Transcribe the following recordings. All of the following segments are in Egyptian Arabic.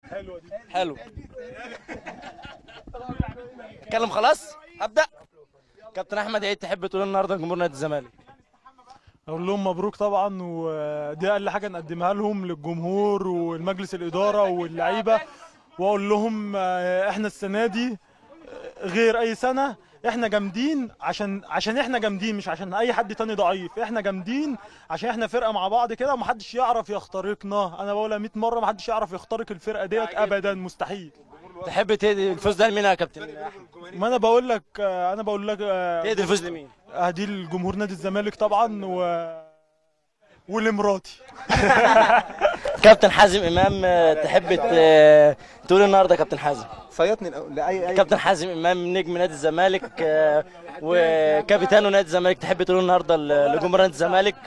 حلو اتكلم خلاص هبدا كابتن احمد عيد تحب تقول النهارده لجمهور نادي الزمالك اقول لهم مبروك طبعا ودي اقل حاجه نقدمها لهم للجمهور والمجلس الاداره واللعيبه واقول لهم آه، احنا السنه دي آه، غير اي سنه احنا جامدين عشان عشان احنا جامدين مش عشان اي حد تاني ضعيف احنا جامدين عشان احنا فرقه مع بعض كده ومحدش يعرف يخترقنا انا بقولها 100 مره محدش يعرف يخترق الفرقه ديت ابدا مستحيل تحب تهدي الفوز ده لمين يا كابتن ما انا بقول لك آه، انا بقول لك آه، تهدي الفوز لمين اهدي الجمهور نادي الزمالك طبعا و ولمراتي كابتن حازم امام آه، تحب ت- تقول النهارده كابتن حازم صيطني الأول- لاي اي كابتن حازم امام نجم نادي الزمالك آه، وكابيتانو نادي الزمالك تحب تقول النهارده ل- لجمهور نادي الزمالك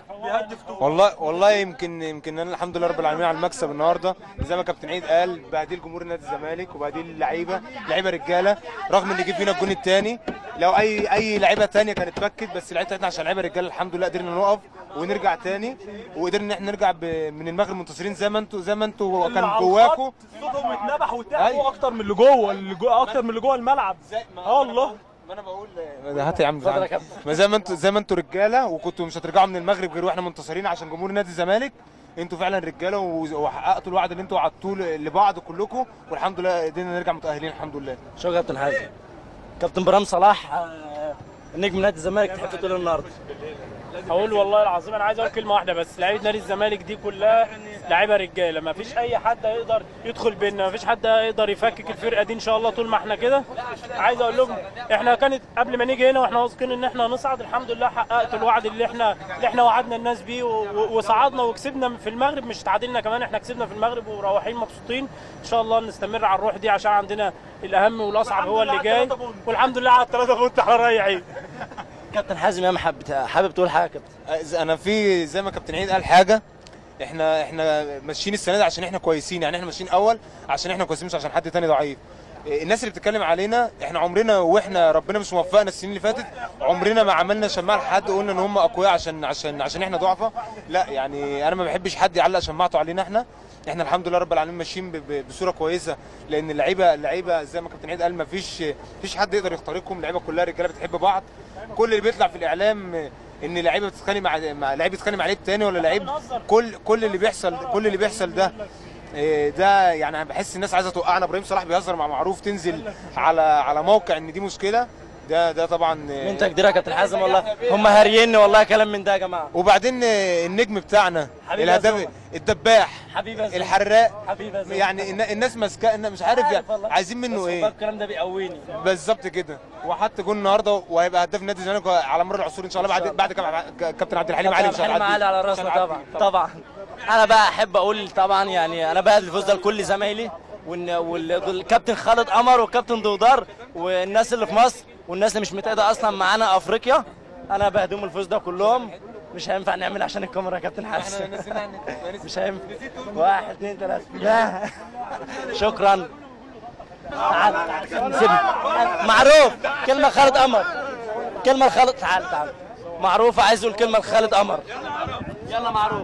والله والله يمكن يمكن انا الحمد لله رب العالمين على المكسب النهارده زي ما كابتن عيد قال بعدين جمهور نادي الزمالك وبعدين اللعيبه لعيبه رجاله رغم ان جه فينا الجون الثاني لو اي اي لعيبه ثانيه كانت بكت بس اللعيبه بتاعتنا عشان لعيبه رجاله الحمد لله قدرنا نقف ونرجع تاني وقدرنا ان احنا نرجع ب- من المغرب منتصرين زي ما انتوا زي ما انتوا كان جواكم صوتهم اتنبح وتعبوا اكتر من اللي جوه اللي جوه اكتر من اللي جوه الملعب اه والله ما انا بقول هات يا عم اتفضل يا تعال. كابتن. ما زي ما انتوا زي ما انتوا رجاله وكنتوا مش هترجعوا من المغرب غير واحنا منتصرين عشان جمهور نادي الزمالك انتوا فعلا رجاله و- وحققتوا الوعد اللي انتوا وعدتوه ل- لبعض كلكم والحمد لله قدرنا نرجع متاهلين الحمد لله شو كابتن حازم كابتن برام صلاح آه، نجم نادي الزمالك تحب تقول النهارده اقول والله العظيم انا عايز اقول كلمه واحده بس لعيبه نادي الزمالك دي كلها لعيبه رجاله ما فيش اي حد هيقدر يدخل بينا ما فيش حد هيقدر يفكك الفرقه دي ان شاء الله طول ما احنا كده عايز اقول لهم احنا كانت قبل ما نيجي هنا واحنا واثقين ان احنا هنصعد الحمد لله حققت الوعد اللي احنا اللي احنا وعدنا الناس بيه و- و- وصعدنا وكسبنا في المغرب مش تعادلنا كمان احنا كسبنا في المغرب ومروحين مبسوطين ان شاء الله نستمر على الروح دي عشان عندنا الاهم والاصعب هو اللي جاي والحمد لله على الثلاثه بونت احنا رايحين كابتن حازم امام حابب حابب تقول حاجه يا كابتن انا في زي ما كابتن عيد قال حاجه احنا احنا ماشيين السنه دي عشان احنا كويسين يعني احنا ماشيين اول عشان احنا كويسين مش عشان حد تاني ضعيف الناس اللي بتتكلم علينا احنا عمرنا واحنا ربنا مش موفقنا السنين اللي فاتت عمرنا ما عملنا شماعه لحد قلنا ان هم اقوياء عشان عشان عشان احنا ضعفاء لا يعني انا ما بحبش حد يعلق شماعته علينا احنا احنا الحمد لله رب العالمين ماشيين ب- ب- بصوره كويسه لان اللعيبه اللعيبه زي ما كابتن عيد قال ما فيش فيش حد يقدر يخترقهم اللعيبه كلها رجاله بتحب بعض كل اللي بيطلع في الاعلام ان لعيبه بتتخانق مع مع لعيب بيتخانق مع لعيب تاني ولا لعيب كل كل اللي بيحصل كل اللي بيحصل ده إيه، ده يعني انا بحس الناس عايزه توقعنا ابراهيم صلاح بيهزر مع معروف تنزل على على موقع ان دي مشكله ده ده طبعا إيه، من تقديرك يا كابتن حازم والله هم هاريني والله كلام من ده يا جماعه وبعدين إيه، النجم بتاعنا حبيبي يا الهداف زوما. الدباح حبيبي يا زوما. الحراق حبيبي يا زوما. يعني النا- الناس ماسكاه إن- مش عارف يعني والله. عايزين منه بس والله ايه الكلام ده بيقويني بالظبط كده وحط جول النهارده وهيبقى هداف نادي الزمالك على مر العصور ان شاء الله بعد بعد كاب- كابتن عبد الحليم علي مش حلم هنعدي. علي على مش راسنا هنعدي. طبعا طبعا انا بقى احب اقول طبعا يعني انا بقى الفوز ده لكل زمايلي وإن- وال- والكابتن خالد قمر والكابتن دودار والناس اللي في مصر والناس اللي مش متقاعده اصلا معانا افريقيا انا بهدم الفوز ده كلهم مش هينفع نعمل عشان الكاميرا يا كابتن حسن مش هينفع واحد اثنين ثلاثة لا شكرا تعال سيبني معروف كلمة خالد قمر كلمة لخالد تعال تعال معروف عايز يقول كلمة لخالد قمر يلا معروف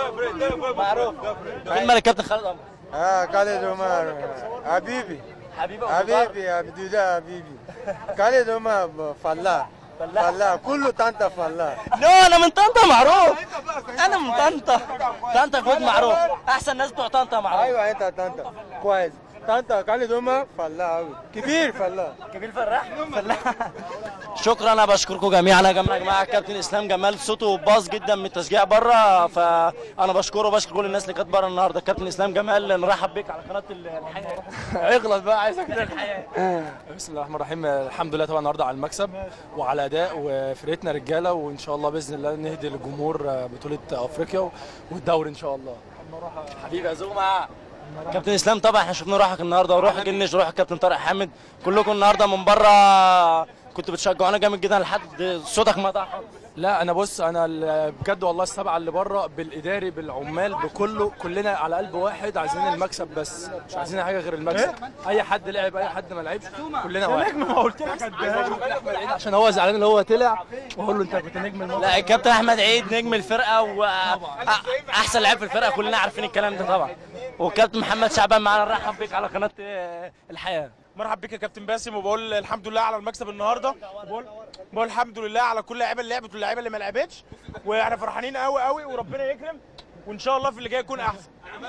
معروف كلمة للكابتن خالد قمر اه خالد عمر حبيبي حبيبي حبيبي يا بدوده حبيبي خالد عمر فلاح فلاح كله طنطا فلاح نو انا من طنطا معروف انا من طنطا طنطا خد معروف احسن ناس بتوع طنطا معروف ايوه انت طنطا كويس طنطا خالد عمر فلاح أوي. كبير فلاح كبير فلاح فلاح شكرا انا بشكركم جميعا يا جماعه يا جماعه الكابتن اسلام جمال صوته باظ جدا من التشجيع بره فانا بشكره وبشكر كل الناس اللي كانت بره النهارده الكابتن اسلام جمال نرحب بك على قناه الحياه اغلط بقى عايزك كده الحياه بسم الله الرحمن الرحيم الحمد لله طبعا النهارده على المكسب وعلى اداء وفرقتنا رجاله وان شاء الله باذن الله نهدي للجمهور بطوله افريقيا والدوري ان شاء الله حبيبي يا زوما كابتن اسلام طبعا احنا شفنا روحك النهارده وروح جنش روح الكابتن طارق حامد كلكم النهارده من بره كنتوا بتشجعونا جامد جدا لحد صوتك ما ضاع خالص. لا انا بص انا ال- بجد والله السبعه اللي بره بالاداري بالعمال بكله كلنا على قلب واحد عايزين المكسب بس مش عايزين حاجه غير المكسب اي حد لعب اي حد ما لعبش كلنا واحد ما قلت لك أحمد عيد عشان هو زعلان اللي هو طلع واقول له انت كنت نجم الماتش لا الكابتن احمد عيد نجم الفرقه واحسن لاعب في الفرقه كلنا عارفين الكلام ده طبعا وكابتن محمد شعبان معانا نرحب بك على قناه آه، الحياه مرحب بك يا كابتن باسم وبقول الحمد لله على المكسب النهارده وبقول بقول الحمد لله على كل اللعيبه اللي لعبت واللعيبه اللي ما لعبتش واحنا فرحانين قوي قوي وربنا يكرم وان شاء الله في اللي جاي يكون احسن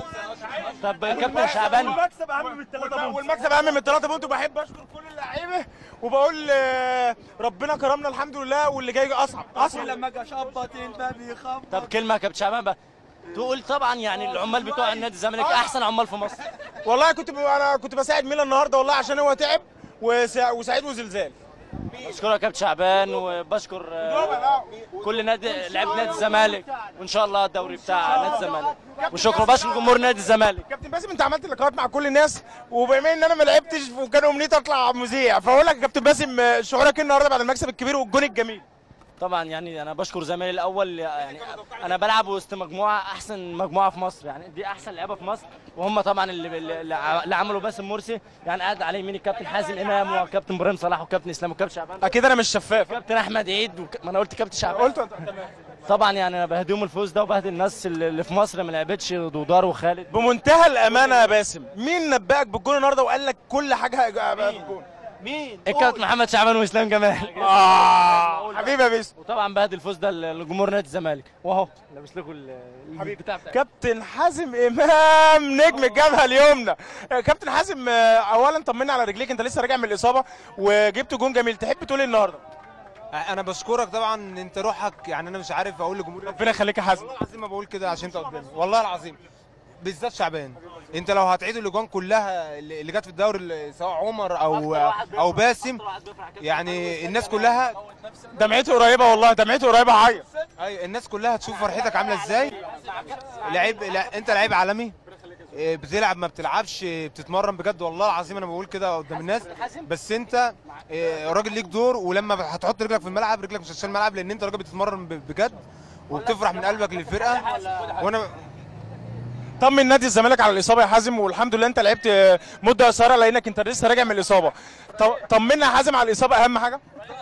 طب كابتن شعبان والمكسب اهم من الثلاثه بونت والمكسب اهم من الثلاثه بونت وبحب اشكر كل اللعيبه وبقول آه، ربنا كرمنا الحمد لله واللي جاي اصعب اصعب لما اجي اشبط الباب يخبط طب كلمه يا كابتن شعبان بقى تقول طبعا يعني العمال بتوع النادي الزمالك احسن عمال في مصر والله كنت ب... انا كنت بساعد ميلا النهارده والله عشان هو تعب وسا... وسعيد وزلزال بشكرك يا كابتن شعبان وبشكر آه، كل نادي لعيبه نادي الزمالك وان شاء الله الدوري بتاع نادي الزمالك وشكرا بشكر جمهور نادي الزمالك كابتن باسم انت عملت لقاءات مع كل الناس وبما ان انا ما لعبتش وكان امنيتي اطلع مذيع فاقول لك يا كابتن باسم آه، شعورك ايه النهارده بعد المكسب الكبير والجون الجميل طبعا يعني انا بشكر زمايلي الاول يعني انا بلعب وسط مجموعه احسن مجموعه في مصر يعني دي احسن لعيبه في مصر وهم طبعا اللي اللي ع- اللي عملوا باسم مرسي يعني قاعد على يمين الكابتن حازم امام وكابتن ابراهيم صلاح وكابتن اسلام وكابتن شعبان اكيد انا مش شفاف كابتن احمد عيد وك... ما انا قلت كابتن شعبان قلت انت طبعا يعني انا بهديهم الفوز ده وبهدي الناس اللي اللي في مصر ما لعبتش دودار وخالد بمنتهى الامانه يا باسم مين نبأك بالجون النهارده وقال لك كل حاجه هيبقى في الجون مين الكابتن محمد شعبان واسلام جمال اه حبيبي يا باسم وطبعا بهدي الفوز ده لجمهور نادي الزمالك واهو لابس لكم ال- البتاع بتاعي كابتن حازم امام نجم الجبهه اليمنى آه، كابتن حازم آه، اولا طمنا على رجليك انت لسه راجع من الاصابه وجبت جون جميل تحب تقول ايه النهارده انا بشكرك طبعا ان انت روحك يعني انا مش عارف اقول لجمهور ربنا يخليك يا حازم والله العظيم ما بقول كده عشان انت قدامي والله العظيم بالذات شعبان انت لو هتعيد الاجوان كلها اللي اللي جت في الدوري اللي- سواء عمر او او باسم يعني الناس كلها دمعتي قريبه والله دمعتي قريبه هعيط ايوه الناس كلها هتشوف فرحتك عامله ازاي لعيب لا انت لعيب عالمي إيه، بتلعب ما بتلعبش إيه، بتتمرن بجد والله العظيم انا بقول كده قدام الناس بس انت إيه، راجل ليك دور ولما هتحط رجلك في الملعب رجلك مش هتشيل الملعب لان انت راجل بتتمرن ب- بجد وبتفرح من قلبك للفرقه وانا طمن نادي الزمالك على الاصابه يا حازم والحمد لله انت لعبت آه، مده قصيره لانك انت لسه راجع من الاصابه ط- طمنا يا حازم على الاصابه اهم حاجه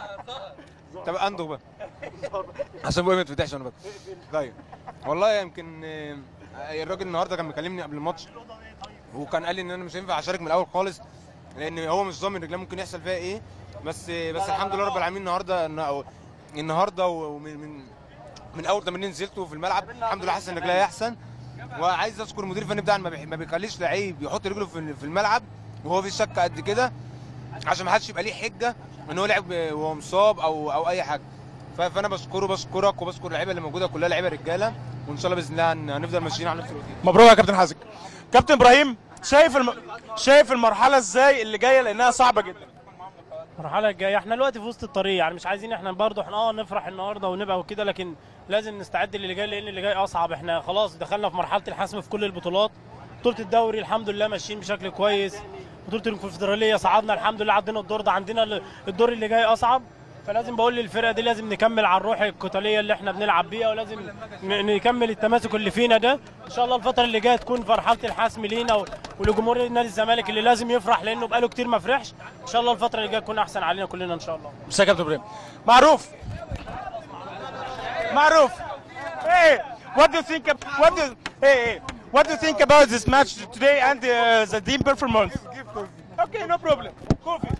طب عنده بقى عشان بقى ما تفتحش انا بقى طيب والله يمكن آه، الراجل النهارده كان مكلمني قبل الماتش وكان قال لي ان انا مش هينفع اشارك من الاول خالص لان هو مش ضامن رجليه ممكن يحصل فيها ايه بس بس الحمد لله رب العالمين النهارده الن- النهارده ومن من من اول تمرين نزلته في الملعب الحمد لله حاسس ان رجليه احسن وعايز اشكر المدير الفني بتاعنا ما بيح- ما بيخليش لعيب يحط رجله في في الملعب وهو في شك قد كده عشان ما حدش يبقى ليه حجه ان هو لعب وهو مصاب او او اي حاجه ف- فانا بشكره بشكرك وبشكر اللعيبه اللي موجوده كلها لعيبه رجاله وان شاء الله باذن الله هن- هنفضل ماشيين على نفس الروتين مبروك يا كابتن حازم كابتن ابراهيم شايف الم... شايف المرحله ازاي اللي جايه لانها صعبه جدا المرحله الجايه احنا دلوقتي في وسط الطريق يعني مش عايزين احنا برضه احنا اه نفرح النهارده ونبقى وكده لكن لازم نستعد للي جاي لان اللي جاي اصعب احنا خلاص دخلنا في مرحله الحسم في كل البطولات بطوله الدوري الحمد لله ماشيين بشكل كويس بطوله الكونفدراليه صعدنا الحمد لله عدينا الدور ده عندنا ال- الدور اللي جاي اصعب فلازم بقول للفرقه دي لازم نكمل على الروح القتاليه اللي احنا بنلعب بيها ولازم ن- نكمل التماسك اللي فينا ده ان شاء الله الفتره اللي جايه تكون مرحله الحسم لينا و- ولجمهور نادي الزمالك اللي لازم يفرح لانه بقاله كتير ما فرحش ان شاء الله الفتره اللي جايه تكون احسن علينا كلنا ان شاء الله بس يا كابتن ابراهيم معروف معروف hey what do you think ab- what do hey, hey what do you think about this match today and uh, the team performance okay no problem coffee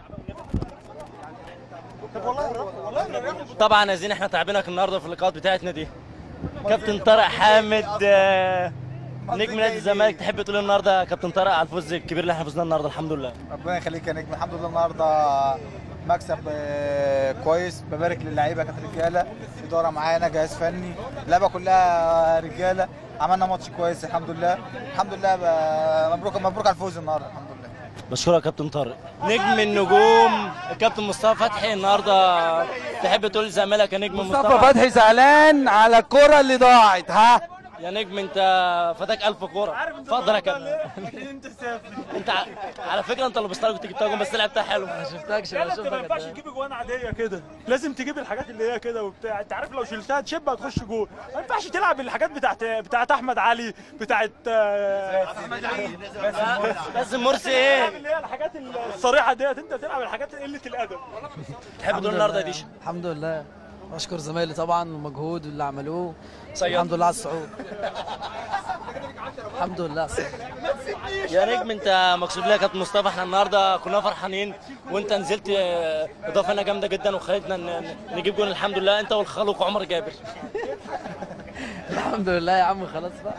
طبعا عايزين احنا تعبينك النهارده في اللقاءات بتاعتنا دي كابتن طارق حامد آه، نجم نادي الزمالك تحب تقول النهارده يا كابتن طارق على الفوز الكبير اللي احنا فزناه النهارده الحمد لله ربنا يخليك يا نجم الحمد لله النهارده مكسب آه، كويس ببارك للعيبه كانت رجاله اداره معانا جهاز فني اللعبه كلها رجاله عملنا ماتش كويس الحمد لله الحمد لله ب- مبروك مبروك على الفوز النهارده الحمد لله بشكرك يا كابتن طارق نجم النجوم الكابتن مصطفى فتحي النهارده تحب تقول زميلك يا نجم مصطفى فتحي زعلان على الكرة اللي ضاعت ها يا نجم انت فاتك ألف كوره اتفضل يا كابتن انت ع- على فكره انت اللي بستارك كنت جبتها جون بس لعبتها حلو ما شفتكش لا لا انت ما ينفعش تجيب اجوان عاديه كده لازم تجيب الحاجات اللي هي كده وبتاع انت عارف لو شلتها تشب هتخش جول ما ينفعش تلعب الحاجات بتاعت بتاعت احمد علي بتاعت آه، لازم مرسي ايه اللي هي الحاجات الصريحه ديت انت تلعب الحاجات قله الادب تحب تقول النهارده يا ديشا الحمد لله بشكر زمايلي طبعا والمجهود اللي عملوه صياد. الحمد لله على الصعود الحمد لله على الصعود يا نجم انت مكسوب ليا كابتن مصطفى احنا النهارده كنا فرحانين وانت نزلت اه، اضافه لنا جامده جدا وخلتنا ن- ن- نجيب جول الحمد لله انت والخلوق عمر جابر الحمد لله يا عم خلاص بقى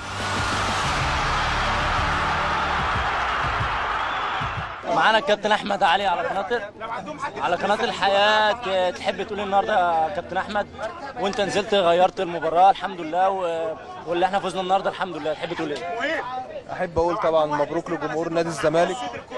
معانا الكابتن احمد علي على قناه على قناه الحياه ت- تحب تقول إيه النهارده يا كابتن احمد وانت نزلت غيرت المباراه الحمد لله و... واللي احنا فزنا النهارده الحمد لله تحب تقول ايه احب اقول طبعا مبروك لجمهور نادي الزمالك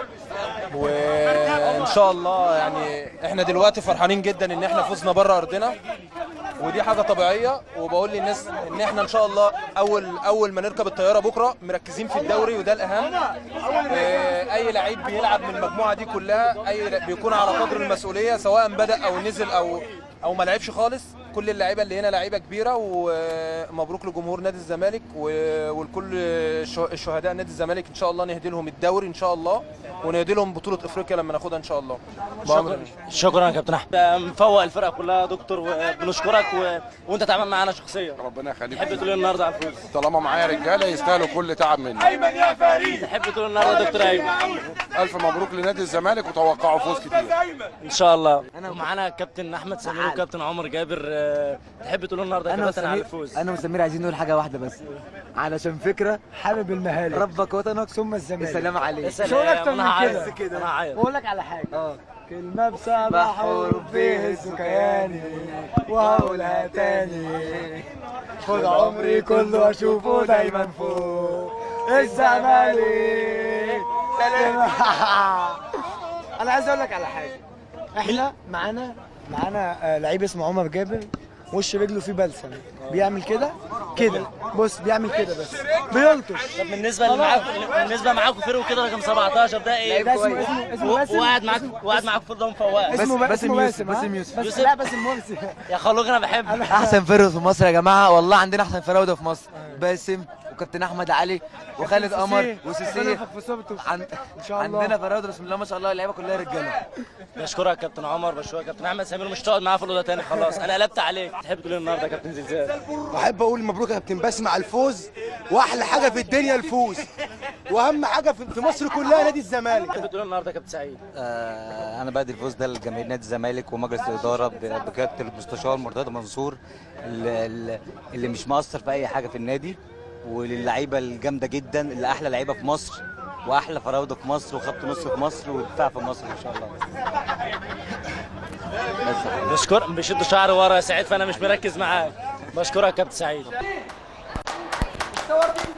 وان شاء الله يعني احنا دلوقتي فرحانين جدا ان احنا فزنا بره ارضنا ودي حاجه طبيعيه وبقول للناس ان احنا ان شاء الله اول اول ما نركب الطياره بكره مركزين في الدوري وده الاهم آه، اي لعيب بيلعب من المجموعه دي كلها اي ل- بيكون على قدر المسؤوليه سواء بدا او نزل او او ما لعبش خالص كل اللعيبه اللي هنا لعيبه كبيره ومبروك لجمهور نادي الزمالك و- ولكل شه- الشهداء نادي الزمالك ان شاء الله نهدي لهم الدوري ان شاء الله ونهدي لهم بطوله افريقيا لما ناخدها ان شاء الله شكرا شكرا يا كابتن احمد مفوق الفرقه كلها يا دكتور وبنشكرك و... وانت تعمل معانا شخصيا ربنا يخليك تحب تقول إيه النهارده على الفوز طالما معايا رجاله يستاهلوا كل تعب مني تحب تقول النهارده يا دكتور ايمن الف مبروك لنادي الزمالك وتوقعوا فوز كتير ان شاء الله ومعانا كابتن احمد سمير وكابتن عمر جابر آه، تحب تقول النهارده يا انا كابتن على وسمير الفوز انا وسمير عايزين نقول حاجه واحده بس علشان فكره حابب المهالك ربك وطنك ثم الزمالك السلام عليك سلام، مش هقول أكتر أنا من هعيط كده. كده انا هعيط بقول لك على حاجه اه كلمه بسبع حروف فيه السكياني وهقولها تاني خد عمري كله اشوفه دايما فوق الزمالك سلام انا عايز اقول لك على حاجه احنا معانا معانا آه، لعيب اسمه عمر جابر وش رجله فيه بلسم بيعمل كده كده بص بيعمل كده بس بيلطش طب بالنسبه اللي معاكم بالنسبه معاكم فرقه كده رقم 17 ده ايه ده اسمه اسمه اسمه باسم وقاعد معاك وقاعد معاك في الضم فواق اسمه باسم اسمه يوسف، باسم ها؟ باسم يوسف. بس يوسف؟ لا باسم مرسي يا خلوق انا بحبك احسن فرقه في مصر يا جماعه والله عندنا احسن فراوده في مصر باسم وكابتن احمد علي وخالد قمر وسيسي في صوبته عن... ان شاء الله عندنا فراوده بسم الله ما شاء الله اللعيبه كلها رجاله بشكرك يا كابتن عمر بشكرك يا كابتن احمد سمير مش تقعد معاه في الاوضه تاني خلاص انا قلبت عليك تحب تقول إيه النهارده يا كابتن زلزال بحب اقول مبروك يا كابتن باسم على الفوز واحلى حاجه في الدنيا الفوز واهم حاجه في في مصر كلها نادي الزمالك تحب تقول إيه النهارده يا كابتن سعيد آه، انا بدي الفوز ده لجماهير نادي الزمالك ومجلس الاداره ب- بقياده المستشار مرتضى منصور اللي, اللي مش مقصر في اي حاجه في النادي وللعيبه الجامده جدا اللي احلى لعيبه في مصر واحلى فراوده في مصر وخط نص في مصر ودفاع في مصر ان شاء الله بس بشكر بشد شعري ورا يا سعيد فانا مش مركز معاك بشكرك يا كابتن سعيد